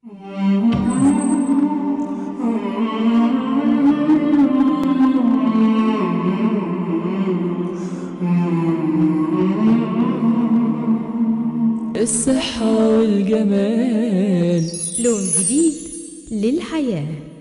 الصحة والجمال لون جديد للحياة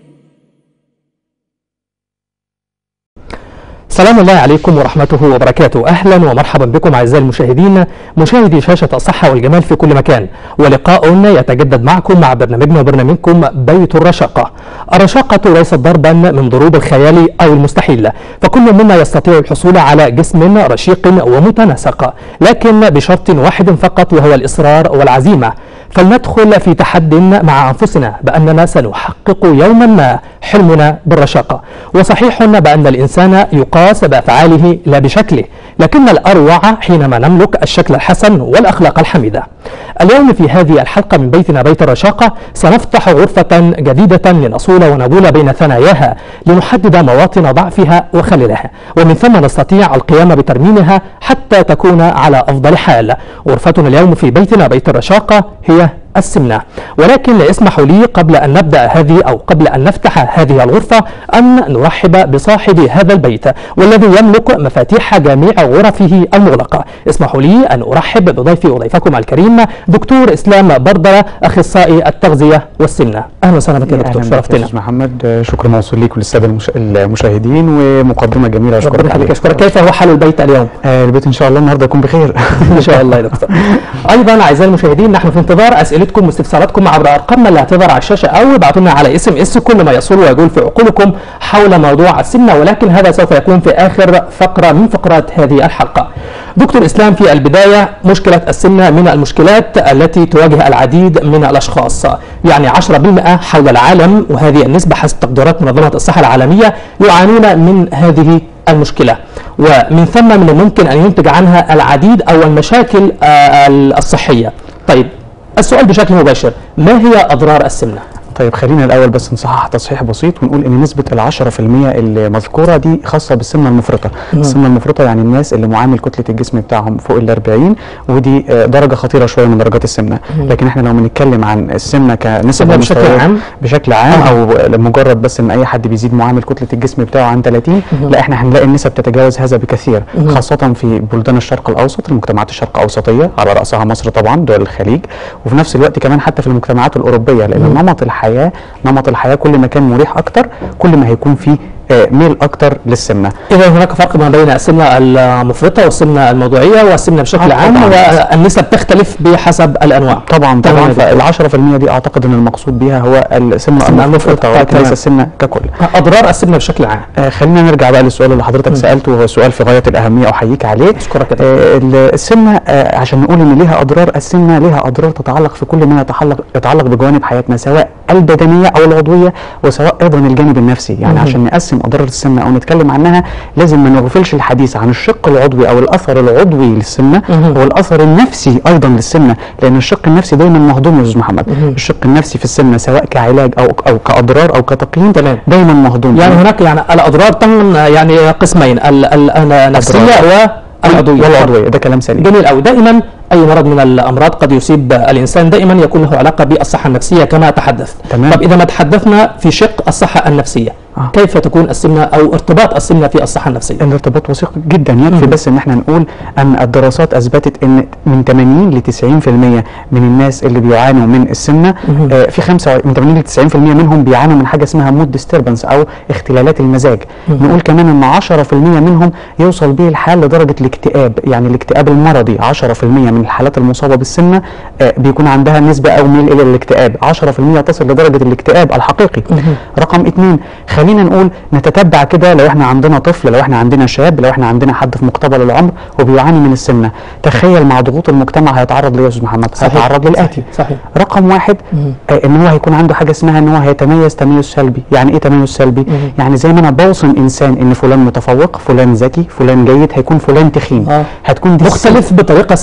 سلام الله عليكم ورحمته وبركاته أهلا ومرحبا بكم أعزائي المشاهدين مشاهدي شاشة الصحة والجمال في كل مكان ولقاء يتجدد معكم مع برنامجنا وبرنامجكم بيت الرشاقة الرشاقة ليست ضربا من ضروب الخيال أو المستحيل فكل منا يستطيع الحصول على جسم رشيق ومتناسق لكن بشرط واحد فقط وهو الإصرار والعزيمة فلندخل في تحد مع أنفسنا بأننا سنحقق يوما ما حلمنا بالرشاقة وصحيح بأن الإنسان يقاس بأفعاله لا بشكله لكن الأروع حينما نملك الشكل الحسن والأخلاق الحميدة اليوم في هذه الحلقة من بيتنا بيت الرشاقة سنفتح غرفة جديدة لنصول ونبول بين ثناياها لنحدد مواطن ضعفها وخللها ومن ثم نستطيع القيام بترميمها حتى تكون على أفضل حال غرفتنا اليوم في بيتنا بيت الرشاقة هي السمنة ولكن اسمحوا لي قبل أن نبدأ هذه أو قبل أن نفتح هذه الغرفة أن نرحب بصاحب هذا البيت والذي يملك مفاتيح جميع غرفه المغلقة اسمحوا لي أن أرحب بضيفي وضيفكم الكريم دكتور إسلام بردرة أخصائي التغذية والسمنة أهلا وسهلا بك يا دكتور أهلاً بك يا شرفتنا أستاذ محمد شكرا موصول ليك وللساده المش... المشاهدين ومقدمه جميله اشكرك ربنا يخليك عليها. أشكرك كيف هو حال البيت اليوم؟ آه البيت ان شاء الله النهارده يكون بخير ان شاء الله يا دكتور ايضا اعزائي المشاهدين نحن في انتظار اسئلتكم واستفساراتكم عبر ارقامنا اللي هتظهر على الشاشه او ابعتوا لنا على اس ام اس كل ما يصور ويجول في عقولكم حول موضوع السمنه ولكن هذا سوف يكون في اخر فقره من فقرات هذه الحلقه. دكتور اسلام في البدايه مشكله السمنه من المشكلات التي تواجه العديد من الاشخاص يعني 10% حول العالم وهذه النسبه حسب تقديرات منظمه الصحه العالميه يعانون من هذه المشكله ومن ثم من الممكن ان ينتج عنها العديد او المشاكل آه، الصحيه. طيب السؤال بشكل مباشر ما هي اضرار السمنه؟ طيب خلينا الاول بس نصحح تصحيح بسيط ونقول ان نسبه ال 10% اللي مذكوره دي خاصه بالسمنه المفرطه السمنه المفرطه يعني الناس اللي معامل كتله الجسم بتاعهم فوق ال 40 ودي آه، درجه خطيره شويه من درجات السمنه لكن احنا لو بنتكلم عن السمنه كنسب السمنة بشكل ومستويات عام؟ بشكل عام آه. او لمجرد بس ان اي حد بيزيد معامل كتله الجسم بتاعه عن 30 لا احنا هنلاقي النسب تتجاوز هذا بكثير خاصه في بلدان الشرق الاوسط المجتمعات الشرق اوسطيه على راسها مصر طبعا دول الخليج وفي نفس الوقت كمان حتى في المجتمعات الاوروبيه لان نمط الحياه نمط الحياه كل ما كان مريح اكتر كل ما هيكون فيه آه، ميل اكتر للسمنه اذا هناك فرق ما بين السمنه المفرطه والسمنه الموضوعيه والسمنه بشكل آه، عام طبعاً. والنسب تختلف بحسب الانواع. طبعا تمام طبعا يا دكتور. فال 10% دي اعتقد ان المقصود بيها هو السمنه السمنة المفرطة. المفرطه ولكن تمام. ليس السمنه ككل اضرار السمنه بشكل عام. آه خلينا نرجع بقى للسؤال اللي حضرتك سالته وهو سؤال في غايه الاهميه احييك عليه أشكرك يا آه ال- السمنه آه عشان نقول ان ليها اضرار السمنه ليها اضرار تتعلق في كل ما يتعلق يتعلق بجوانب حياتنا سواء البدنيه او العضويه وسواء ايضا الجانب النفسي يعني عشان نقسم اضرار السمنه او نتكلم عنها لازم ما نغفلش الحديث عن الشق العضوي او الاثر العضوي للسمنه مهم. والاثر النفسي ايضا للسمنه لان الشق النفسي دايما مهضوم يا استاذ محمد الشق النفسي في السمنه سواء كعلاج او او كاضرار او كتقييم تمام. دايما مهضوم يعني هناك يعني الاضرار تم يعني قسمين ال- ال- النفسيه والعضويه. والعضويه ده كلام سليم جميل قوي دائما اي مرض من الامراض قد يصيب الانسان دائما يكون له علاقه بالصحه النفسيه كما تحدث تمام. طب اذا ما تحدثنا في شق الصحه النفسيه آه. كيف تكون السمنه او ارتباط السمنه في الصحه النفسيه الارتباط وثيق جدا يكفي بس ان احنا نقول ان الدراسات اثبتت ان من 80 ل 90% من الناس اللي بيعانوا من السمنه آه في 5 من 80 ل 90% منهم بيعانوا من حاجه اسمها مود ديستربنس او اختلالات المزاج نقول كمان ان 10% منهم يوصل به الحال لدرجه الاكتئاب يعني الاكتئاب المرضي 10% من الحالات المصابه بالسمنه آه بيكون عندها نسبه او ميل الى الاكتئاب 10% تصل لدرجه الاكتئاب الحقيقي رقم اثنين خلينا نقول نتتبع كده لو احنا عندنا طفل لو احنا عندنا شاب لو احنا عندنا حد في مقتبل العمر وبيعاني من السمنه تخيل مع ضغوط المجتمع هيتعرض ليه يا استاذ محمد صحيح. هيتعرض للاتي صحيح. صحيح. رقم واحد آه ان هو هيكون عنده حاجه اسمها ان هو هيتميز تميز سلبي يعني ايه تميز سلبي يعني زي ما انا بوصم انسان ان فلان متفوق فلان ذكي فلان جيد هيكون فلان تخين آه. هتكون دي مختلف بطريقه سيئه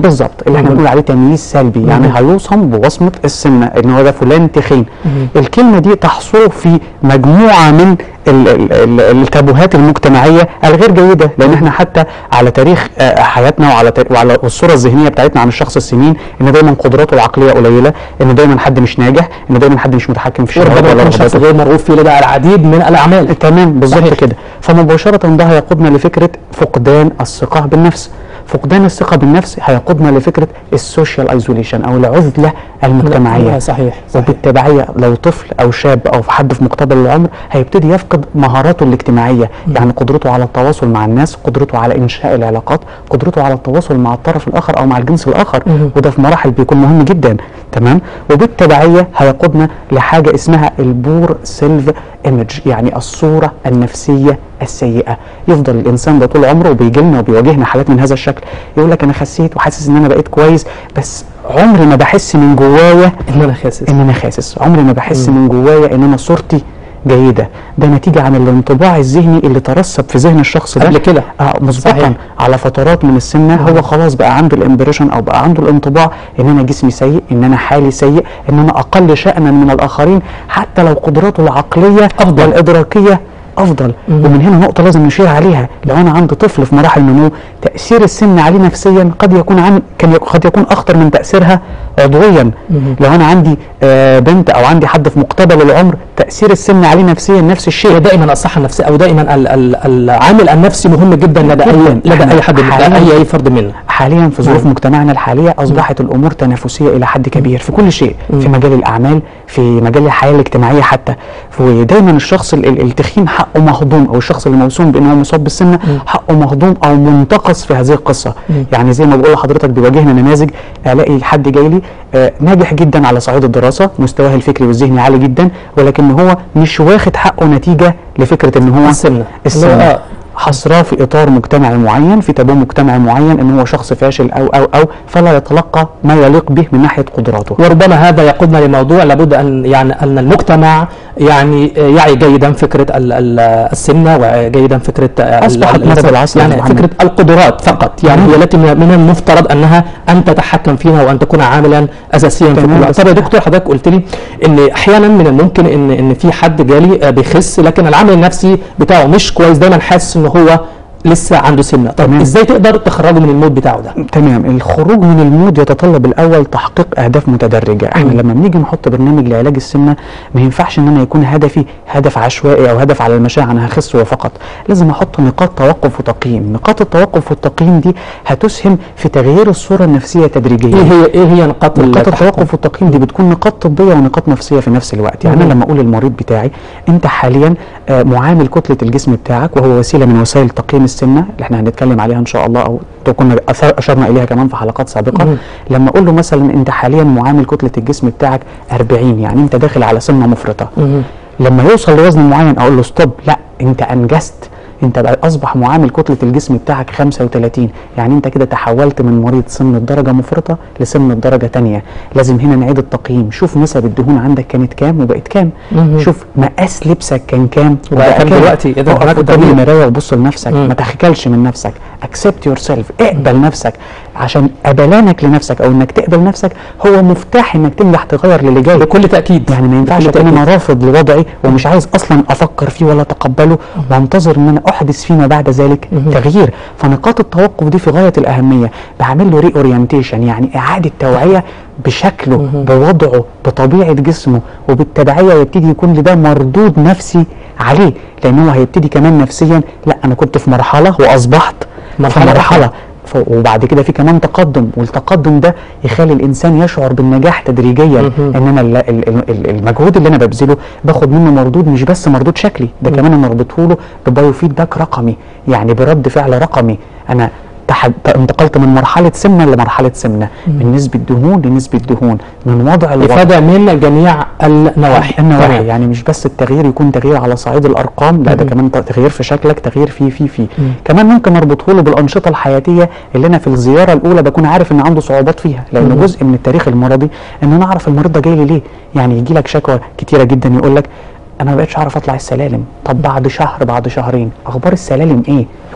بالظبط اللي احنا مم. بنقول عليه تمييز سلبي يعني هيوصم بوصمه السمنه ان هو ده فلان تخين الكلمه دي تحصل في مجموعه من ال- ال- ال- التابوهات المجتمعيه الغير جيده لان احنا حتى على تاريخ آه، حياتنا وعلى تاريخ وعلى الصوره الذهنيه بتاعتنا عن الشخص السمين ان دايما قدراته العقليه قليله ان دايما حد مش ناجح ان دايما حد مش متحكم في شهواته وربما ولا يكون شخص رغباته غير مرغوب فيه لدى العديد من الاعمال تمام بالظبط صحيح. كده فمباشره ده هيقودنا لفكره فقدان الثقه بالنفس فقدان الثقه بالنفس هيقودنا لفكره السوشيال ايزوليشن او العزله المجتمعيه صحيح صحيح وبالتبعيه لو طفل او شاب او حد في مقتبل العمر هيبتدي يفقد مهاراته الاجتماعيه يعني قدرته على التواصل مع الناس قدرته على انشاء العلاقات قدرته على التواصل مع الطرف الاخر او مع الجنس الاخر مهم. وده في مراحل بيكون مهم جدا تمام وبالتبعيه هيقودنا لحاجه اسمها البور سيلف ايمج يعني الصوره النفسيه السيئه يفضل الانسان ده طول عمره وبيجي لنا وبيواجهنا حالات من هذا الشكل يقول لك انا خسيت وحاسس ان انا بقيت كويس بس عمري ما بحس من جوايا ان انا خاسس ان انا خاسس عمري ما بحس من جوايا ان انا صورتي جيده ده نتيجه عن الانطباع الذهني اللي ترسب في ذهن الشخص ده قبل كده. اه مسبقا صحيح. على فترات من السنه هو خلاص بقى عنده الامبريشن او بقى عنده الانطباع ان انا جسمي سيء ان انا حالي سيء ان انا اقل شانا من الاخرين حتى لو قدراته العقليه أفضل. والادراكيه افضل ومن هنا نقطه لازم نشير عليها لو انا عندي طفل في مراحل النمو تاثير السن عليه نفسيا قد يكون عن كان يك- قد يكون اخطر من تاثيرها عضويا لو انا عندي آه بنت او عندي حد في مقتبل العمر تاثير السن عليه نفسيا نفس الشيء ودائما الصحه النفسيه او دائما ال- ال- العامل النفسي مهم جدا لدى اي جداً. لدى إحنا اي حد لدى حالياً- اي اي فرد منا حاليا في ظروف مجتمعنا الحاليه اصبحت الامور تنافسيه الى حد كبير في كل شيء في مجال الاعمال في مجال الحياه الاجتماعيه حتى ودايما الشخص ال- ال- التخين حقه مهضوم او الشخص اللي موسوم بانه مصاب بالسمنه حقه مهضوم او منتقص في هذه القصه يعني زي ما بقول لحضرتك بيواجهنا نماذج الاقي حد جاي لي آه، ناجح جدا على صعيد الدراسه مستواه الفكري والذهني عالي جدا ولكن هو مش واخد حقه نتيجه لفكره ان هو السمنة. السمنه اللي هو- حصراه في اطار مجتمعي معين في تابو مجتمعي معين ان هو شخص فاشل او او او فلا يتلقى ما يليق به من ناحيه قدراته وربما هذا يقودنا لموضوع لابد ان يعني ان المجتمع يعني يعي جيدا فكره ال- ال- السمنه وجيدا فكره ال- أصبحت ال- مرض العصر يا يعني محمد. فكره القدرات فقط يعني هي التي من من المفترض انها ان تتحكم فيها وان تكون عاملا اساسيا في تمام، كل بس طب يا دكتور حضرتك قلت لي ان احيانا من الممكن ان ان في حد جالي آه، بيخس لكن العامل النفسي بتاعه مش كويس دايما حاسس ان هو لسه عنده سمنه طب تمام. ازاي تقدر تخرجه من المود بتاعه ده تمام الخروج من المود يتطلب الاول تحقيق اهداف متدرجه احنا لما بنيجي نحط برنامج لعلاج السمنه ما ينفعش ان انا يكون هدفي هدف عشوائي او هدف على المشاع انا هخس وفقط لازم احط نقاط توقف وتقييم نقاط التوقف والتقييم دي هتسهم في تغيير الصوره النفسيه تدريجيا ايه هي ايه هي نقاط نقاط التحكم؟ التوقف والتقييم دي بتكون نقاط طبيه ونقاط نفسيه في نفس الوقت يعني انا لما اقول للمريض بتاعي انت حاليا آه، معامل كتله الجسم بتاعك وهو وسيله من وسائل تقييم السمنه اللي احنا هنتكلم عليها ان شاء الله او كنا أثر- اشرنا اليها كمان في حلقات سابقه مم. لما اقول له مثلا انت حاليا معامل كتله الجسم بتاعك 40 يعني انت داخل على سمنه مفرطه مم. لما يوصل لوزن معين اقول له ستوب لا انت انجزت انت بقى اصبح معامل كتله الجسم بتاعك 35 يعني انت كده تحولت من مريض سمنه درجه مفرطه لسمنه درجه تانية لازم هنا نعيد التقييم شوف نسب الدهون عندك كانت كام وبقت كام مهم. شوف مقاس لبسك كان كام وبقى كام دلوقتي؟ إذا اقف هناك قدام تغيير. المرايه وبص لنفسك مم. ما تخجلش من نفسك اكسبت يور سيلف اقبل نفسك عشان قبلانك لنفسك او انك تقبل نفسك هو مفتاح انك تنجح تغير للي جاي بكل تاكيد يعني ما ينفعش بكل اكون تأكيد. انا رافض لوضعي ومش عايز اصلا افكر فيه ولا اتقبله وانتظر ان انا احدث فيما بعد ذلك تغيير فنقاط التوقف دي في غايه الاهميه بعمل له ري اورينتيشن يعني اعاده توعيه بشكله بوضعه بطبيعه جسمه وبالتبعيه يبتدي يكون لده مردود نفسي عليه لان هو هيبتدي كمان نفسيا لا انا كنت في مرحله واصبحت مرحلة في مرحله أخرى. ف- وبعد كده في كمان تقدم والتقدم ده يخلي الانسان يشعر بالنجاح تدريجيا ان انا ال- ال- ال- المجهود اللي انا ببذله باخد منه مردود مش بس مردود شكلي ده كمان انا اربطه له ببايو فيدباك رقمي يعني برد فعل رقمي انا تحد... انتقلت من مرحله سمنه لمرحله سمنه من نسبه دهون لنسبه دهون من وضع لوضع افاده من جميع النواحي النواحي تمام. يعني مش بس التغيير يكون تغيير على صعيد الارقام لا ده كمان تغيير في شكلك تغيير في في في كمان ممكن اربطه له بالانشطه الحياتيه اللي انا في الزياره الاولى بكون عارف ان عنده صعوبات فيها لان جزء من التاريخ المرضي ان انا اعرف المريض ده جاي لي ليه يعني يجي لك شكوى كتيره جدا يقول لك انا ما بقتش اعرف اطلع السلالم طب بعد شهر بعد شهرين اخبار السلالم ايه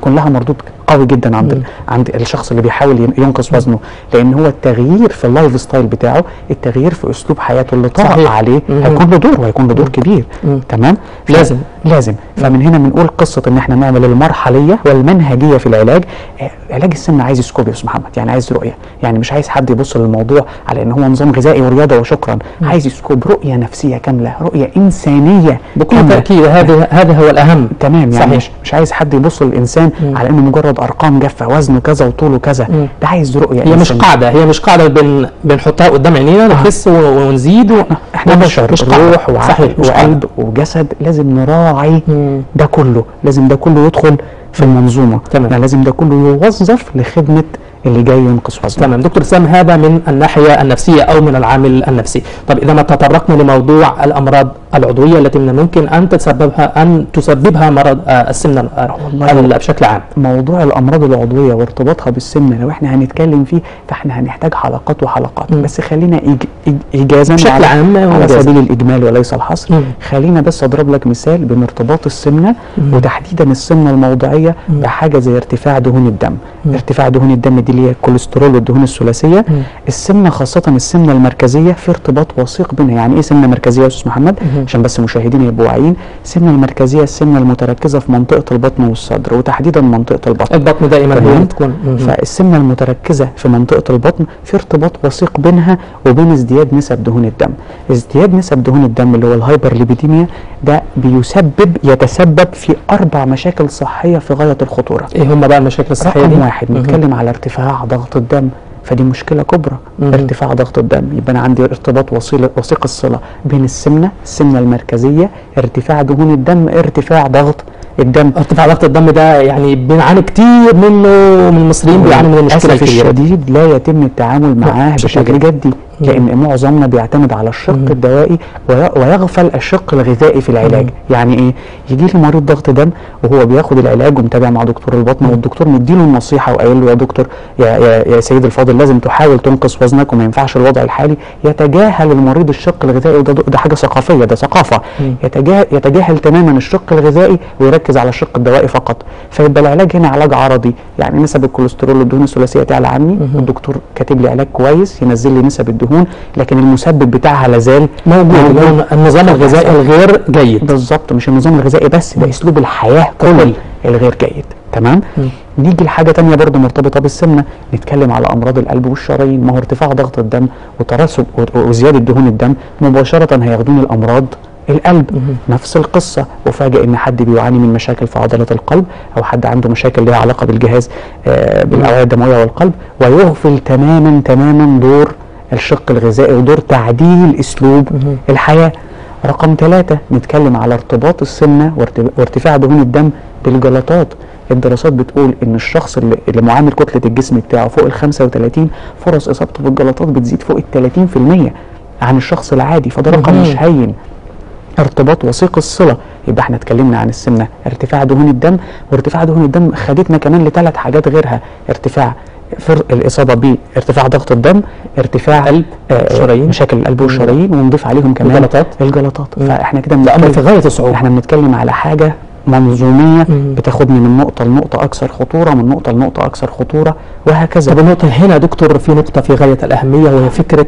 بتكون لها مردود قوي جدا عند ال- عند الشخص اللي بيحاول ين- ينقص وزنه لان هو التغيير في اللايف ستايل بتاعه التغيير في اسلوب حياته اللي طرأ صحيح. عليه مم. هيكون له دور وهيكون له دور كبير تمام ف- لازم. لازم فمن هنا بنقول قصه ان احنا نعمل المرحليه والمنهجيه في العلاج آه، علاج السمنه عايز سكوب يا استاذ محمد يعني عايز رؤيه يعني مش عايز حد يبص للموضوع على ان هو نظام غذائي ورياضه وشكرا عايز سكوب رؤيه نفسيه كامله رؤيه انسانيه بكل كاملة. تاكيد هذا هذا هو الاهم تمام يعني صحيح. مش, مش عايز حد يبص للانسان على انه مجرد ارقام جافه وزنه كذا وطوله كذا ده عايز رؤيه هي مش إنسانية. قاعده هي مش قاعده بن بنحطها قدام عينينا نخس و- ونزيد و... احنا مش- بشر مش قاعدة. روح وعقل صحيح مش قاعدة. وقلب وجسد لازم نراعي مم. ده كله لازم ده كله يدخل في المنظومه تمام. يعني لازم ده كله يوظف لخدمه اللي جاي ينقص وزنه تمام دكتور سام هذا من الناحية النفسية أو من العامل النفسي طب إذا ما تطرقنا لموضوع الأمراض العضوية التي من الممكن أن تسببها أن تسببها مرض آه، السمنة آه، والله. ال- بشكل عام موضوع الامراض العضويه وارتباطها بالسمنه لو احنا هنتكلم فيه فاحنا هنحتاج حلقات وحلقات مم. بس خلينا إيج... إيج... ايجازا بشكل على, عام على وإيجازاً. سبيل الاجمال وليس الحصر مم. خلينا بس اضرب لك مثال بين ارتباط السمنه وتحديدا السمنه الموضعيه بحاجه زي ارتفاع دهون الدم ارتفاع دهون الدم دي اللي هي الكوليسترول والدهون الثلاثيه السمنه خاصه السمنه المركزيه في ارتباط وثيق بينها يعني ايه سمنه مركزيه يا استاذ محمد عشان بس مشاهدينا يبقوا واعيين السمنه المركزيه السمنه المتركزه في منطقه البطن والصدر وتحديدا منطقه البطن البطن دائما هي تمام؟ تكون مم. فالسمنه المتركزه في منطقه البطن في ارتباط وثيق بينها وبين ازدياد نسب دهون الدم ازدياد نسب دهون الدم اللي هو الهايبرليبيديميا ده بيسبب يتسبب في اربع مشاكل صحيه في غايه الخطوره إيه هم بقى المشاكل الصحية دي؟ رقم واحد نتكلم على ارتفاع ضغط الدم فدي مشكلة كبرى مهم. ارتفاع ضغط الدم يبقى أنا عندي ارتباط وصيل وثيق الصلة بين السمنة السمنة المركزية ارتفاع دهون الدم ارتفاع ضغط الدم ارتفاع ضغط الدم ده يعني بنعاني كتير منه من المصريين بيعانوا من المشكلة للأسف الكبيرة الشديد لا يتم التعامل معاه بشكل بشكل جدي. جدي لأن معظمنا بيعتمد على الشق الدوائي وي- ويغفل الشق الغذائي في العلاج يعني إيه يجي لي مريض ضغط دم وهو بياخد العلاج ومتابع مع دكتور البطن والدكتور مديله النصيحة وقايل له يا دكتور يا, يا, يا سيد الفاضل لازم تحاول تنقص وزنك وما ينفعش الوضع الحالي يتجاهل المريض الشق الغذائي وده ده حاجة ثقافية ده ثقافة يتجاهل, يتجاهل تماما الشق الغذائي ويركز على الشق الدوائي فقط فيبقى العلاج هنا علاج عرضي يعني نسب الكوليسترول والدهون الثلاثيه تعلى عني الدكتور كاتب لي علاج كويس ينزل لي نسب الدهون لكن المسبب بتاعها لازال موجود اللي هو النظام الغذائي الغير جيد بالظبط مش النظام الغذائي بس ده اسلوب الحياه كله الغير جيد تمام نيجي لحاجه تانية برضو مرتبطه بالسمنه نتكلم على امراض القلب والشرايين ما هو ارتفاع ضغط الدم وترسب و- وزياده دهون الدم مباشره هياخدوني الامراض القلب نفس القصة وفاجئ ان حد بيعاني من مشاكل في عضلة القلب او حد عنده مشاكل لها علاقة بالجهاز آه بالاوعية الدموية والقلب ويغفل تماما تماما دور الشق الغذائي ودور تعديل اسلوب الحياة رقم ثلاثة نتكلم على ارتباط السمنة وارت- وارتفاع دهون الدم بالجلطات الدراسات بتقول ان الشخص اللي, اللي معامل كتلة الجسم بتاعه فوق ال 35 فرص اصابته بالجلطات بتزيد فوق ال 30% عن الشخص العادي فده رقم مهم. مش هين ارتباط وثيق الصلة يبقى احنا اتكلمنا عن السمنة ارتفاع دهون الدم وارتفاع دهون الدم خدتنا كمان لثلاث حاجات غيرها ارتفاع فر الإصابة بارتفاع ضغط الدم ارتفاع قلب، آه شرايين. مشاكل القلب والشرايين ونضيف عليهم كمان الجلطات. الجلطات فاحنا كده ده أمر في بنتكلم غاية الصعوبة احنا بنتكلم على حاجة منظومية مم. بتاخدني من نقطة لنقطة أكثر خطورة من نقطة لنقطة أكثر خطورة وهكذا طب النقطة هنا دكتور في نقطة في غاية الأهمية وهي فكرة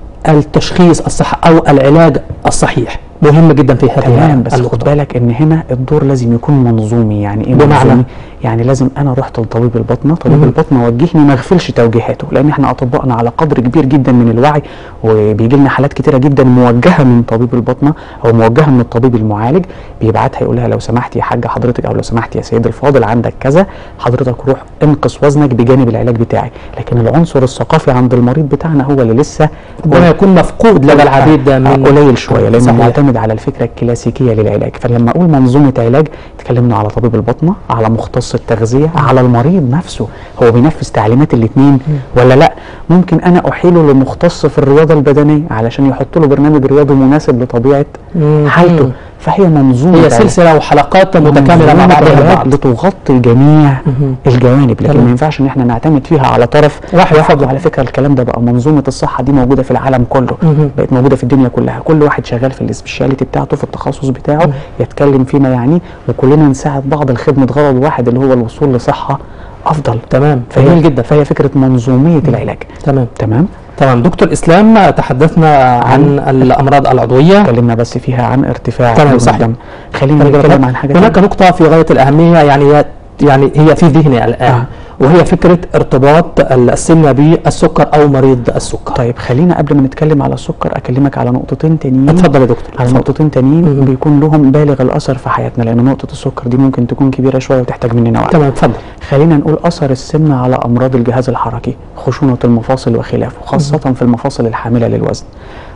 التشخيص الصح أو العلاج الصحيح مهم جدا في هذه تمام بس خد النقطة بالك ان هنا الدور لازم يكون منظومي يعني ايه بمعنى؟ منظومي؟ يعني لازم انا رحت لطبيب البطنه طبيب مم. البطنه وجهني ما اغفلش توجيهاته لان احنا اطبائنا على قدر كبير جدا من الوعي وبيجي لنا حالات كتيره جدا موجهه من طبيب البطنه او موجهه من الطبيب المعالج بيبعتها يقول لها لو سمحت يا حاجه حضرتك او لو سمحت يا سيد الفاضل عندك كذا حضرتك روح انقص وزنك بجانب العلاج بتاعي لكن العنصر الثقافي عند المريض بتاعنا هو اللي لسه ربما يكون مفقود لدى العديد آه، من قليل شويه لانه صحيح. معتمد على الفكره الكلاسيكيه للعلاج فلما اقول منظومه علاج اتكلمنا على طبيب البطنه على مختص التغذيه على المريض نفسه هو بينفذ تعليمات الاثنين ولا لا ممكن انا احيله لمختص في الرياضه البدنيه علشان يحط له برنامج رياضي مناسب لطبيعه مم. حالته فهي منظومه هي علاج. سلسله وحلقات متكامله مع منظومة بعضها علاج البعض لتغطي جميع مهم. الجوانب لكن تمام. ما ينفعش ان احنا نعتمد فيها على طرف واحد واحد فقط. وعلى فكره الكلام ده بقى منظومه الصحه دي موجوده في العالم كله مهم. بقت موجوده في الدنيا كلها كل واحد شغال في السبيشاليتي بتاعته في التخصص بتاعه يتكلم فيما يعنيه وكلنا نساعد بعض لخدمه غرض واحد اللي هو الوصول لصحه افضل تمام فهي جميل جدا فهي فكره منظوميه العلاج تمام تمام تمام دكتور اسلام تحدثنا عن الامراض العضويه اتكلمنا بس فيها عن ارتفاع تمام، ضغط صحيح. الدم خلينا نتكلم عن حاجه هناك تانية. نقطة في غاية الأهمية يعني هي يعني هي في ذهني الآن آه. وهي فكرة ارتباط السمنة بالسكر أو مريض السكر طيب خلينا قبل ما نتكلم على السكر اكلمك على نقطتين تانيين اتفضل يا دكتور على اتفضل. نقطتين تانيين مهم. بيكون لهم بالغ الاثر في حياتنا لان نقطه السكر دي ممكن تكون كبيره شويه وتحتاج مننا وقت تمام اتفضل خلينا نقول اثر السمنه على امراض الجهاز الحركي خشونه المفاصل وخلافه خاصه في المفاصل الحامله للوزن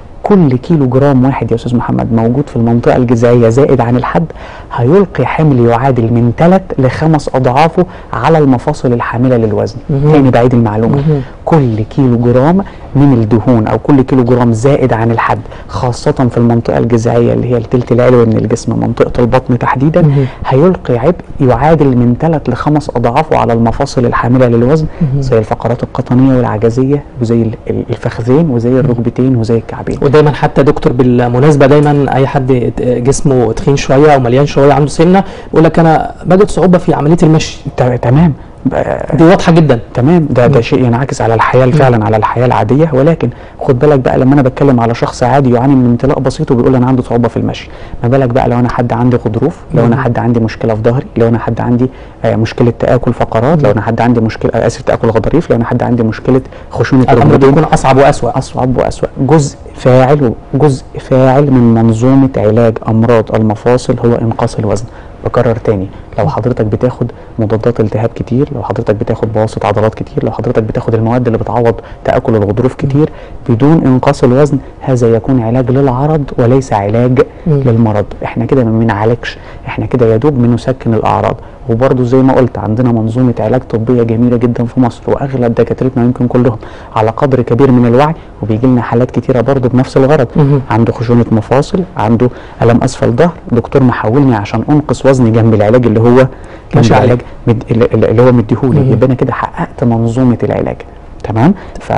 كل كيلو جرام واحد يا استاذ محمد موجود في المنطقه الجذعيه زائد عن الحد هيلقي حمل يعادل من ثلاث لخمس اضعافه على المفاصل الحامله للوزن مهم. تاني بعيد المعلومه مهم. كل كيلو جرام من الدهون او كل كيلو جرام زائد عن الحد خاصه في المنطقه الجذعيه اللي هي التلت العلوي من الجسم منطقه البطن تحديدا مهم. هيلقي عبء يعادل من ثلاث لخمس اضعافه على المفاصل الحامله للوزن مهم. زي الفقرات القطنيه والعجزيه وزي ال- ال- الفخذين وزي الركبتين وزي الكعبين ودايما حتى دكتور بالمناسبة دايما أي حد جسمه تخين شوية أو مليان شوية عنده سمنة يقول لك أنا بجد صعوبة في عملية المشي ت- تمام ب- دي واضحة جدا تمام ده ده مم. شيء ينعكس على الحياه فعلا على الحياه العاديه ولكن خد بالك بقى لما انا بتكلم على شخص عادي يعاني من امتلاء بسيط وبيقول انا عندي صعوبه في المشي ما بالك بقى لو انا حد عندي غضروف لو انا مم. حد عندي مشكله في ظهري لو انا حد عندي آه مشكله تاكل فقرات لو انا حد عندي مشكله آه اسف تاكل غضاريف لو انا حد عندي مشكله خشونه الأمر الركبتين بيكون أصعب وأسوأ أصعب وأسوأ جزء فاعل جزء فاعل من منظومة علاج أمراض المفاصل هو إنقاص الوزن بكرر تاني لو حضرتك بتاخد مضادات التهاب كتير لو حضرتك بتاخد بواسط عضلات كتير لو حضرتك بتاخد المواد اللي بتعوض تآكل الغضروف كتير بدون إنقاص الوزن هذا يكون علاج للعرض وليس علاج مم. للمرض احنا كده ما بنعالجش احنا كده يا دوب بنسكن الأعراض وبرضه زي ما قلت عندنا منظومة علاج طبية جميلة جدا في مصر وأغلب دكاترتنا يمكن كلهم على قدر كبير من الوعي وبيجي لنا حالات كتيرة برضه بنفس الغرض مهم. عنده خشونة مفاصل عنده ألم أسفل ظهر دكتور محولني عشان أنقص وزني جنب العلاج اللي هو جنب ماشي عليه. العلاج مد... اللي اللي هو مديهولي مهم. يبقى أنا كده حققت منظومة العلاج تمام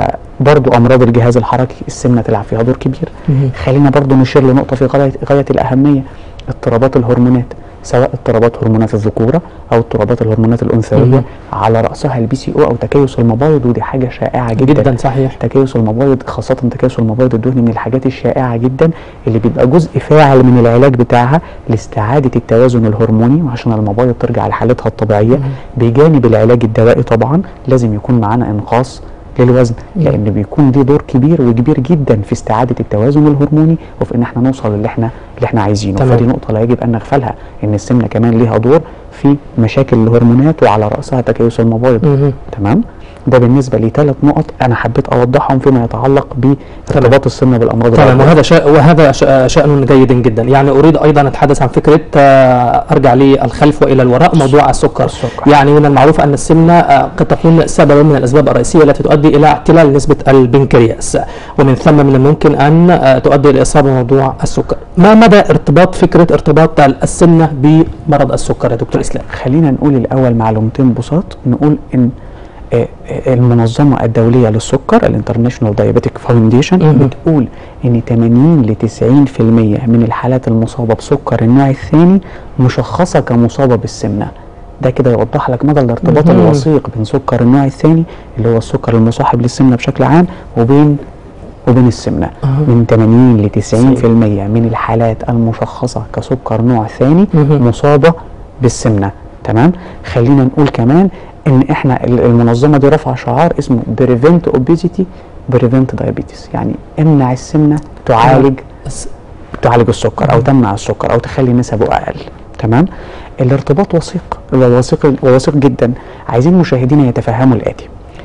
فبرضه أمراض الجهاز الحركي السمنة تلعب فيها دور كبير مهم. خلينا برضو نشير لنقطة في غاية, غاية الأهمية اضطرابات الهرمونات سواء اضطرابات هرمونات الذكورة أو اضطرابات الهرمونات الأنثوية مهم. على رأسها البي سي أو أو تكيس المبايض ودي حاجة شائعة جدا, جدا صحيح تكيس المبايض خاصة تكيس المبايض الدهني من الحاجات الشائعة جدا اللي بيبقى جزء فاعل من العلاج بتاعها لاستعادة التوازن الهرموني وعشان المبايض ترجع لحالتها الطبيعية مم. بجانب العلاج الدوائي طبعا لازم يكون معانا إنقاص للوزن مم. لان بيكون ليه دور كبير وكبير جدا في استعاده التوازن الهرموني وفي ان احنا نوصل للي احنا اللي احنا عايزينه تمام. فدي نقطه لا يجب ان نغفلها ان السمنه كمان ليها دور في مشاكل الهرمونات وعلى راسها تكيس المبايض مهم. تمام ده بالنسبه لثلاث نقط انا حبيت اوضحهم فيما يتعلق بارتباط السمنه بالامراض تمام العضوية. وهذا شيء وهذا ش- شأن جيد جدا يعني أريد أيضا أتحدث عن فكرة آه، أرجع للخلف وإلى الوراء موضوع السكر السكر. يعني من المعروف أن السمنة آه، قد تكون سببا من الأسباب الرئيسية التي تؤدي إلى اعتلال نسبة البنكرياس ومن ثم من الممكن أن آه، تؤدي إلى إصابة بموضوع السكر ما مدى ارتباط فكرة ارتباط السمنة بمرض السكر يا دكتور إسلام خلينا نقول الاول معلومتين بساط نقول ان آه، آه، المنظمه الدوليه للسكر الانترناشونال دايابيتك فاونديشن مهم. بتقول ان 80 ل 90% من الحالات المصابه بسكر النوع الثاني مشخصه كمصابه بالسمنه ده كده يوضح لك مدى الارتباط مهم. الوثيق بين سكر النوع الثاني اللي هو السكر المصاحب للسمنه بشكل عام وبين وبين السمنه أها. من 80 ل 90% من الحالات المشخصه كسكر نوع ثاني مهم. مصابه بالسمنه تمام خلينا نقول كمان ان احنا ال- المنظمه دي رافعه شعار اسمه بريفنت اوبيزيتي بريفنت دايابيتس يعني امنع السمنه تعالج بس- تعالج السكر او تمنع السكر او تخلي نسبه اقل تمام الارتباط وثيق وثيق وثيق جدا عايزين مشاهدينا يتفهموا الاتي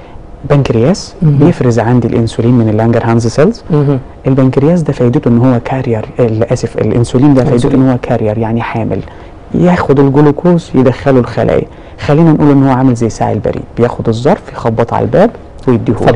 بنكرياس مهم. بيفرز عندي الانسولين من اللانجر هانز سيلز مهم. البنكرياس ده فايدته ان هو كارير آه، اسف الانسولين ده فايدته الأنسولين. ان هو كارير يعني حامل ياخد الجلوكوز يدخله الخلايا خلينا نقول ان هو عامل زي ساعي البريد بياخد الظرف يخبط على الباب ويديهولي اتفضل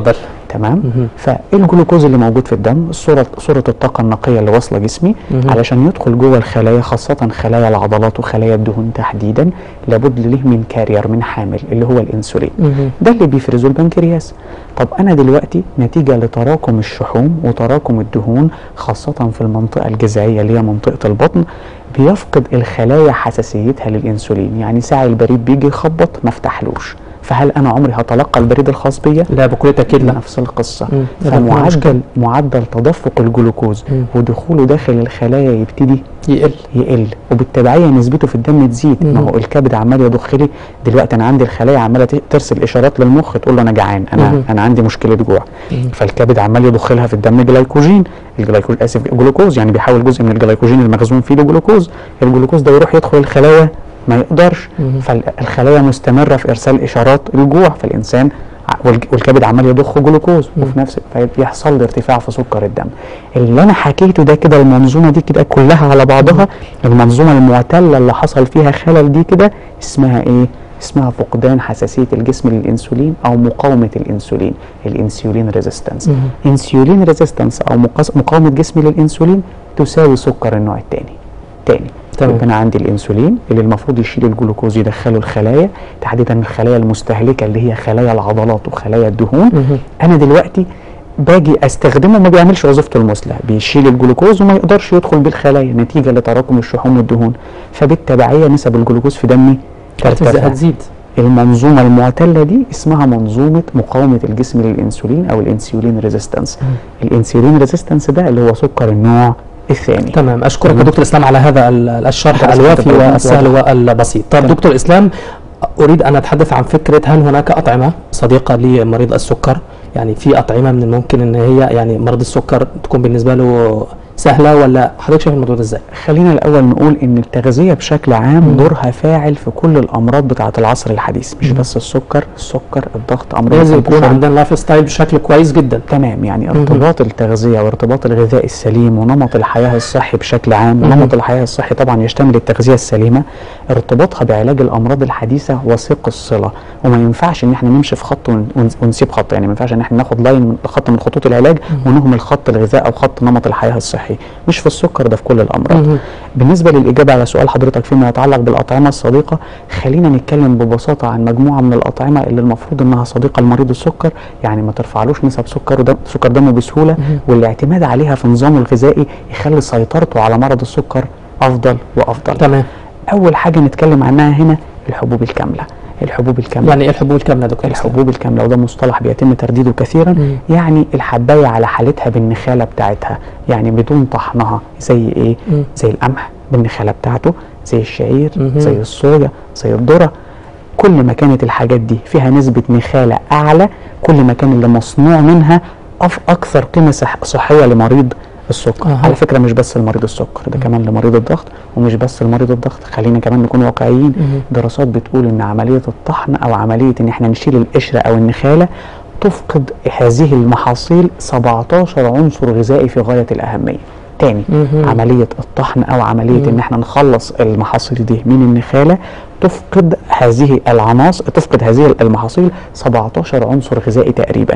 تمام مهم. فالجلوكوز اللي موجود في الدم صوره صوره الطاقه النقيه اللي واصله جسمي مهم. علشان يدخل جوه الخلايا خاصه خلايا العضلات وخلايا الدهون تحديدا لابد له من كارير من حامل اللي هو الانسولين مهم. ده اللي بيفرزه البنكرياس طب انا دلوقتي نتيجه لتراكم الشحوم وتراكم الدهون خاصه في المنطقه الجذعيه اللي هي منطقه البطن بيفقد الخلايا حساسيتها للانسولين يعني ساعي البريد بيجي يخبط ما افتحلوش فهل انا عمري هتلقى البريد الخاص بيا لا بكل تاكيد لا نفس القصه مم. ده بيكون مشكلة. فمعدل معدل تدفق الجلوكوز مم. ودخوله داخل الخلايا يبتدي يقل يقل وبالتبعيه نسبته في الدم تزيد ما مم. هو الكبد عمال يضخ لي دلوقتي انا عندي الخلايا عماله ت- ترسل اشارات للمخ تقول له انا جعان انا مم. انا عندي مشكله جوع مم. فالكبد عمال يضخ لها في الدم جلايكوجين الجلايكوج اسف جلوكوز يعني بيحول جزء من الجلايكوجين المخزون فيه لجلوكوز الجلوكوز ده يروح يدخل الخلايا ما يقدرش مم. فالخلايا مستمره في ارسال اشارات الجوع فالانسان ع- والج- والكبد عمال يضخ جلوكوز مم. وفي نفس فيحصل لي ارتفاع في سكر الدم اللي انا حكيته ده كده المنظومه دي كده كلها على بعضها المنظومه المعتله اللي حصل فيها خلل دي كده اسمها ايه اسمها فقدان حساسيه الجسم للانسولين او مقاومه الانسولين الانسولين ريزيستنس مم. انسولين ريزيستنس او مقاس- مقاومه جسمي للانسولين تساوي سكر النوع الثاني تاني تمام. يبقى انا عندي الانسولين اللي المفروض يشيل الجلوكوز يدخله الخلايا تحديدا الخلايا المستهلكه اللي هي خلايا العضلات وخلايا الدهون مهم. انا دلوقتي باجي استخدمه ما بيعملش وظيفته المثلى بيشيل الجلوكوز وما يقدرش يدخل بالخلايا نتيجه لتراكم الشحوم والدهون فبالتبعيه نسب الجلوكوز في دمي ترتفع هتزيد المنظومه المعتله دي اسمها منظومه مقاومه الجسم للانسولين او الانسولين ريزيستنس الانسولين ريزيستنس ده اللي هو سكر النوع الثاني تمام اشكرك يا تمام. دكتور اسلام على هذا ال- الشرح درست الوافي التطبيق والسهل واضح. والبسيط طيب تمام. دكتور اسلام اريد ان اتحدث عن فكره هل هناك اطعمه صديقه لمريض السكر يعني في اطعمه من الممكن ان هي يعني مريض السكر تكون بالنسبه له سهله ولا حضرتك شايف الموضوع ده ازاي خلينا الاول نقول ان التغذيه بشكل عام دورها فاعل في كل الامراض بتاعه العصر الحديث مش بس السكر السكر الضغط امراض لازم القلب، يكون الشعر. عندنا لايف ستايل بشكل كويس جدا تمام يعني ارتباط التغذيه وارتباط الغذاء السليم ونمط الحياه الصحي بشكل عام مهم. ونمط الحياه الصحي طبعا يشتمل التغذيه السليمه ارتباطها بعلاج الامراض الحديثه وثيق الصله وما ينفعش ان احنا نمشي في خط ون- ون- ونسيب خط يعني ما ينفعش ان احنا ناخد لاين من خط من خطوط العلاج ونهمل خط الغذاء او خط نمط الحياه الصحي مش في السكر ده في كل الامراض مهم. بالنسبه للاجابه على سؤال حضرتك فيما يتعلق بالاطعمه الصديقه خلينا نتكلم ببساطه عن مجموعه من الاطعمه اللي المفروض انها صديقه لمريض السكر يعني ما ترفعلوش نسب سكر ودم سكر دمه بسهوله والاعتماد عليها في نظامه الغذائي يخلي سيطرته على مرض السكر افضل وافضل تمام اول حاجه نتكلم عنها هنا الحبوب الكامله الحبوب الكامله يعني ايه الحبوب الكامله يا دكتور إسلام؟ الحبوب الكامله وده مصطلح بيتم ترديده كثيرا مم. يعني الحبايه على حالتها بالنخاله بتاعتها يعني بدون طحنها زي ايه مم. زي القمح بالنخاله بتاعته زي الشعير مهم. زي الصويا زي الذره كل ما كانت الحاجات دي فيها نسبه نخاله اعلى كل ما كان اللي مصنوع منها أف اكثر قيمه صح صحيه لمريض السكر أها. على فكره مش بس لمريض السكر ده كمان لمريض الضغط ومش بس لمريض الضغط خلينا كمان نكون واقعيين مهم. دراسات بتقول ان عمليه الطحن او عمليه ان احنا نشيل القشره او النخاله تفقد هذه المحاصيل 17 عنصر غذائي في غايه الاهميه تاني مهم. عمليه الطحن او عمليه ان احنا نخلص المحاصيل دي من النخاله تفقد هذه العناصر تفقد هذه المحاصيل 17 عنصر غذائي تقريبا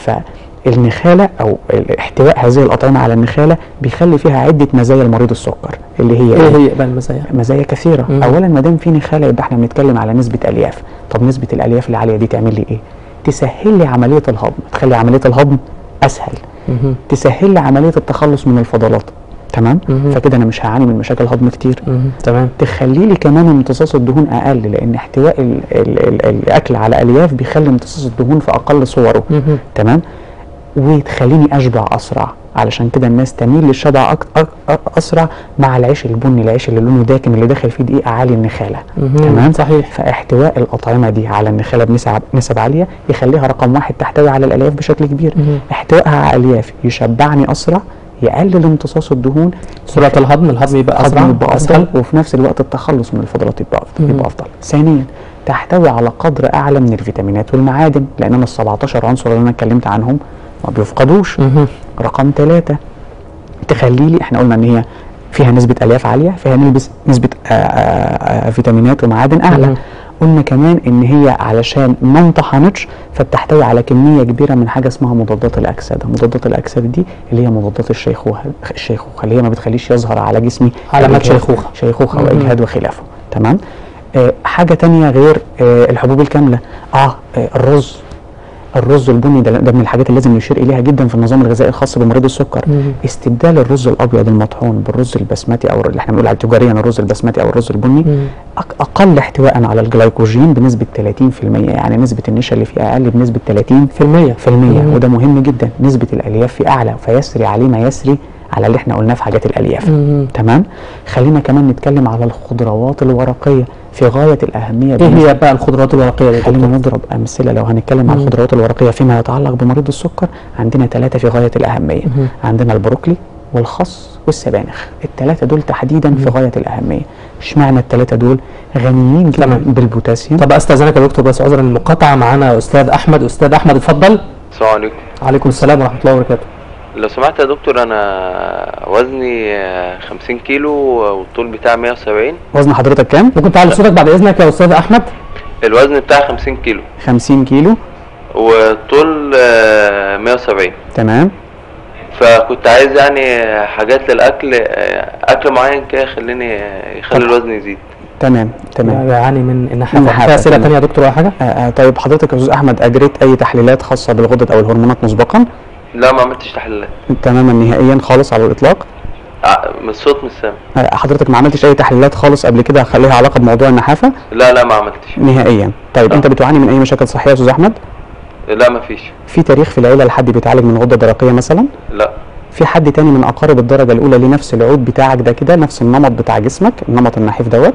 فالنخاله او احتواء هذه الاطعمه على النخاله بيخلي فيها عده مزايا لمريض السكر اللي هي ايه هي بقى المزايا مزايا كثيره مم. اولا ما دام في نخاله يبقى احنا بنتكلم على نسبه الياف طب نسبه الالياف العاليه دي تعمل لي ايه تسهل لي عمليه الهضم تخلي عمليه الهضم اسهل مهم. تسهل لي عمليه التخلص من الفضلات تمام مهم. فكده انا مش هعاني من مشاكل هضم كتير مهم. تمام تخلي لي كمان امتصاص الدهون اقل لان احتواء ال ال ال الاكل على الياف بيخلي امتصاص الدهون في اقل صوره مهم. تمام وتخليني اشبع اسرع علشان كده الناس تميل للشبع أك... أك... أ- اسرع مع العيش البني العيش اللي لونه داكن اللي داخل فيه دقيق عالي النخاله مهم. تمام صحيح فاحتواء الاطعمه دي على النخاله بنسب نسب عاليه يخليها رقم واحد تحتوي على الالياف بشكل كبير مهم. احتوائها على الالياف يشبعني اسرع يقلل امتصاص الدهون سرعه الهضم الهضم يبقى اسرع الهضم يبقى اسهل افضل وفي نفس الوقت التخلص من الفضلات يبقى افضل مهم. يبقى افضل ثانيا تحتوي على قدر اعلى من الفيتامينات والمعادن لان انا ال 17 عنصر اللي انا اتكلمت عنهم ما بيفقدوش مهم. رقم ثلاثة تخلي لي احنا قلنا ان هي فيها نسبة الياف عالية فيها نسبة نسبة آآ آآ فيتامينات ومعادن اعلى مهم. قلنا كمان ان هي علشان ما انطحنتش فبتحتوي على كميه كبيره من حاجه اسمها مضادات الاكسده مضادات الاكسده دي اللي هي مضادات الشيخوخه الشيخوخه اللي هي ما بتخليش يظهر على جسمي علامات إجهاد- شيخوخة. شيخوخه مم. واجهاد وخلافه تمام آه حاجه تانية غير آه الحبوب الكامله اه, آه الرز الرز البني ده, ده من الحاجات اللي لازم نشير اليها جدا في النظام الغذائي الخاص بمريض السكر مم. استبدال الرز الابيض المطحون بالرز البسمتي او اللي احنا بنقول عليه تجاريا الرز البسمتي او الرز البني مم. أق- اقل احتواء على الجلايكوجين بنسبه 30% يعني نسبه النشا اللي فيه اقل بنسبه 30 في المية في المية مم. وده مهم جدا نسبة الألياف فيه أعلى فيسري عليه ما يسري على اللي احنا قلناه في حاجات الألياف مم. تمام خلينا كمان نتكلم على الخضروات الورقية في غاية الأهمية ايه بالنسبة- هي بقى الخضروات الورقية دي يا خلينا دكتور؟ نضرب أمثلة لو هنتكلم عن مم. الخضروات الورقية فيما يتعلق بمريض السكر عندنا ثلاثة في غاية الأهمية مم. عندنا البروكلي والخس والسبانخ الثلاثة دول تحديدا في غاية الأهمية اشمعنى الثلاثة دول غنيين جدا تمام. بالبوتاسيوم طب استاذنك يا دكتور بس عذرا المقاطعة معانا استاذ احمد استاذ احمد اتفضل السلام عليكم عليكم السلام ورحمة الله وبركاته لو سمحت يا دكتور انا وزني آه، 50 كيلو والطول بتاعي 170 وزن حضرتك كام؟ ممكن تعلي صوتك بعد اذنك يا استاذ احمد الوزن بتاعي 50 كيلو 50 كيلو والطول آه، 170 تمام فكنت عايز يعني حاجات للاكل آه، اكل معين كده يخليني آه، يخلي الوزن يزيد تمام تمام يعني من النحافة النحافة، في اسئلة تمام. تانية يا دكتور ولا حاجة؟ آه آه طيب حضرتك يا استاذ احمد اجريت اي تحليلات خاصه بالغدد او الهرمونات مسبقا لا ما عملتش تحليلات تماما نهائيا خالص على الاطلاق آه، من الصوت مش سامع آه حضرتك ما عملتش اي تحليلات خالص قبل كده ليها علاقه بموضوع النحافه لا لا ما عملتش نهائيا طيب آه. انت بتعاني من اي مشاكل صحيه يا استاذ احمد لا ما فيش في تاريخ في العيله لحد بيتعالج من غده درقيه مثلا لا في حد تاني من اقارب الدرجه الاولى ليه نفس العود بتاعك ده كده نفس النمط بتاع جسمك النمط النحيف دوت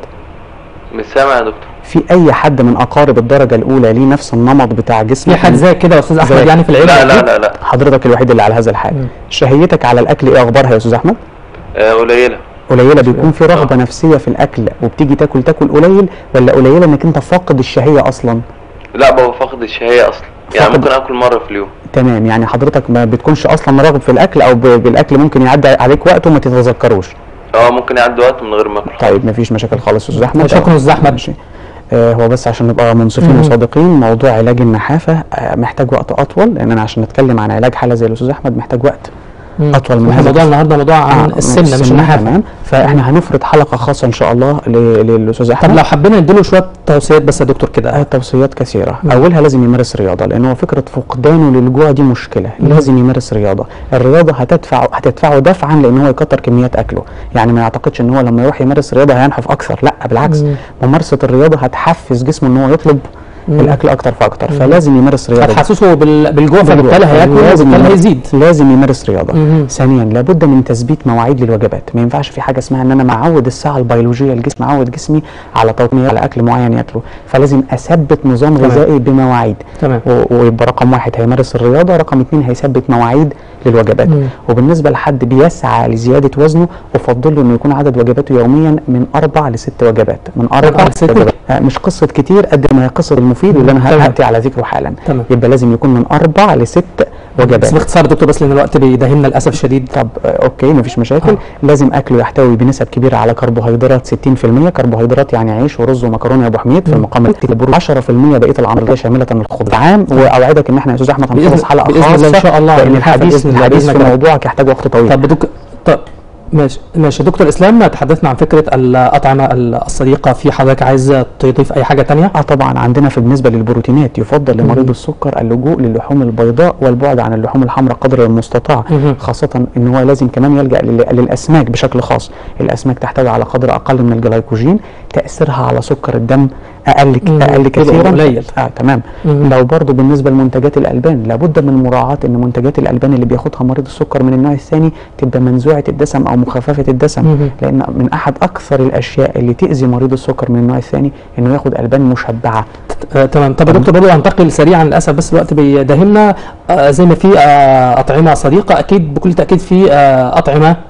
مش سامع يا دكتور في اي حد من اقارب الدرجه الاولى ليه نفس النمط بتاع جسمك في حد زي كده يا استاذ احمد زيك. يعني في العيلة لا لا أكيد؟ لا لا حضرتك الوحيد اللي على هذا الحال مم. شهيتك على الاكل ايه اخبارها يا استاذ احمد آه، قليلة قليله بيكون في رغبه نفسيه في الاكل وبتيجي تاكل تاكل قليل ولا قليله انك انت فاقد الشهيه اصلا لا بابا فاقد الشهية اصلا يعني فاقد- ممكن اكل مرة في اليوم تمام يعني حضرتك ما بتكونش اصلا راغب في الاكل او ب- بالاكل ممكن يعدي عليك وقت وما تتذكروش اه ممكن يعدي وقت من غير ما اكل طيب مفيش مشاكل خالص يا استاذ احمد شكرا يا أستاذ أحمد. ماشي. آه هو بس عشان نبقى منصفين مم. وصادقين موضوع علاج النحافه آه محتاج وقت اطول لان انا عشان نتكلم عن علاج حاله زي الاستاذ احمد محتاج وقت مم. أطول من احنا هذا. موضوع النهارده موضوع عن آه، السمنة مش السمنة النحافة تمام فاحنا هنفرض حلقه خاصه ان شاء الله ل- للاستاذ احمد طب لو حبينا نديله شوية توصيات بس يا دكتور كده آه، توصيات كثيرة مم. أولها لازم يمارس رياضة لأن هو فكرة فقدانه للجوع دي مشكلة مم. لازم يمارس رياضة الرياضة هتدفع هتدفعه دفعا لأن هو يكتر كميات أكله يعني ما يعتقدش إن هو لما يروح يمارس رياضة هينحف أكثر لا بالعكس مم. ممارسة الرياضة هتحفز جسمه إن هو يطلب مم. الأكل أكتر فأكتر مم. فلازم يمارس رياضة هتحسسه بال- بالجوع بالجوع. فبالتالي هياكل لازم وبالتالي يمارس- هيزيد لازم يمارس رياضة مم. ثانيا لابد من تثبيت مواعيد للوجبات ما ينفعش في حاجه اسمها ان انا معود الساعه البيولوجيه الجسم معود جسمي على توقيت على اكل معين ياكله فلازم اثبت نظام تمام. غذائي بمواعيد تمام و- ويبقى رقم واحد هيمارس الرياضه رقم اتنين هيثبت مواعيد للوجبات مم. وبالنسبه لحد بيسعى لزياده وزنه افضل له انه يكون عدد وجباته يوميا من اربع لست وجبات من اربع أربع لست لست وجبات آه، مش قصه كتير قد ما هي قصه المفيد واللي انا تمام. هاتي على ذكره حالا تمام يبقى لازم يكون من اربع لست وجبات بس باختصار يا دكتور بس لان الوقت بيداهمنا للاسف الشديد طب آه، اوكي مفيش مشاكل آه. لازم اكله يحتوي بنسب كبيره على كربوهيدرات 60% كربوهيدرات يعني عيش ورز ومكرونه يا ابو حميد في مم. المقام البرو 10% بقيه العناصر شامله الخضار عام واوعدك ان احنا يا استاذ احمد بإذن- هنخلص حلقه بإذن الله إن خاصه شاء الله لان النحافة الحديث بإذن الله، الحديث بإذن في الله. موضوعك يحتاج وقت طويل طب دك... طب ماشي ماشي دكتور اسلام تحدثنا عن فكره الاطعمه الصديقه في حضرتك عايز تضيف اي حاجه تانية اه طبعا عندنا في بالنسبه للبروتينات يفضل لمريض مم. السكر اللجوء للحوم البيضاء والبعد عن اللحوم الحمراء قدر المستطاع مهم. خاصة ان هو لازم كمان يلجأ لل- للاسماك بشكل خاص الاسماك تحتوي على قدر اقل من الجلايكوجين تأثيرها على سكر الدم اقل ك- مم. اقل يبقى كثيرا قليل. اه تمام مهم. لو برضو بالنسبة لمنتجات الالبان لابد من مراعاة ان منتجات الالبان اللي بياخدها مريض السكر من النوع الثاني تبقى منزوعة الدسم او مخففة الدسم مهم. لان من احد اكثر الاشياء اللي تؤذي مريض السكر من النوع الثاني انه ياخد البان مشبعة آه، تمام طب يا دكتور برضه هنتقل سريعا للاسف بس الوقت بيداهمنا آه، زي ما في آه، اطعمه صديقه اكيد بكل تاكيد في آه، اطعمه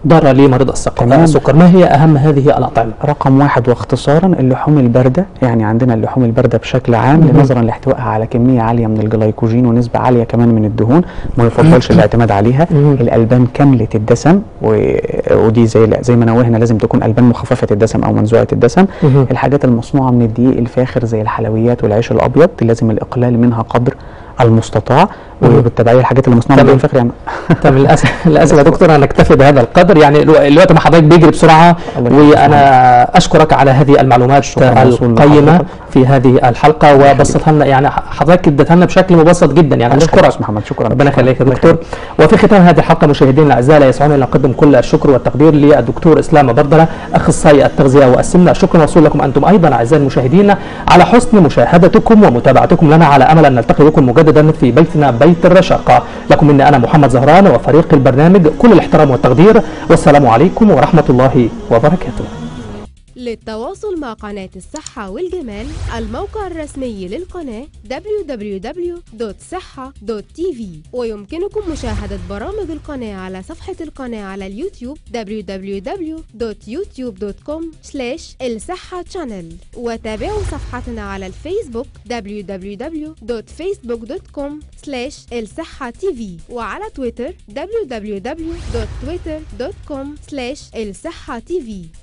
ضاره لمريض السك- تمام. السكر ما هي اهم هذه الاطعمه رقم واحد واختصارا اللحوم الباردة يعني عندنا اللحوم الباردة بشكل عام نظرا لاحتوائها على كمية عالية من الجلايكوجين ونسبة عالية كمان من الدهون ما يفضلش الاعتماد عليها مم. الألبان كاملة الدسم و... ودي زي زي ما نوهنا لازم تكون ألبان مخففة الدسم أو منزوعة الدسم مم. الحاجات المصنوعة من الدقيق الفاخر زي الحلويات والعيش الأبيض لازم الإقلال منها قدر المستطاع مم. وبالتبعية الحاجات اللي مصنوعة من تمام. الدقيق الفاخر يعني طب للاسف للاسف يا دكتور انا اكتفي بهذا القدر يعني الو- الوقت مع حضرتك بيجري بسرعه الله يخليك. وانا اشكرك على هذه المعلومات شكراً موصول القيمه لحضرتك. في هذه الحلقه وبسطها لنا يعني حضرتك اديتها لنا بشكل مبسط جدا يعني الله اشكرك يخليك يا أستاذ محمد شكرا ربنا يخليك يا الله دكتور وفي ختام هذه الحلقه مشاهدينا الاعزاء لا يسعني ان نقدم كل الشكر والتقدير للدكتور اسلام بردره اخصائي التغذيه والسمنه الشكر موصول لكم انتم ايضا اعزائي المشاهدين على حسن مشاهدتكم ومتابعتكم لنا على امل ان نلتقي بكم مجددا في بيتنا بيت الرشاقه لكم مني انا محمد زهران وفريق البرنامج كل الاحترام والتقدير والسلام عليكم ورحمه الله وبركاته للتواصل مع قناة الصحة والجمال الموقع الرسمي للقناة www.صحة.tv ويمكنكم مشاهدة برامج القناة على صفحة القناة على اليوتيوب www.youtube.com الصحة channel وتابعوا صفحتنا على الفيسبوك www.facebook.com الصحة tv وعلى تويتر www.twitter.com الصحة tv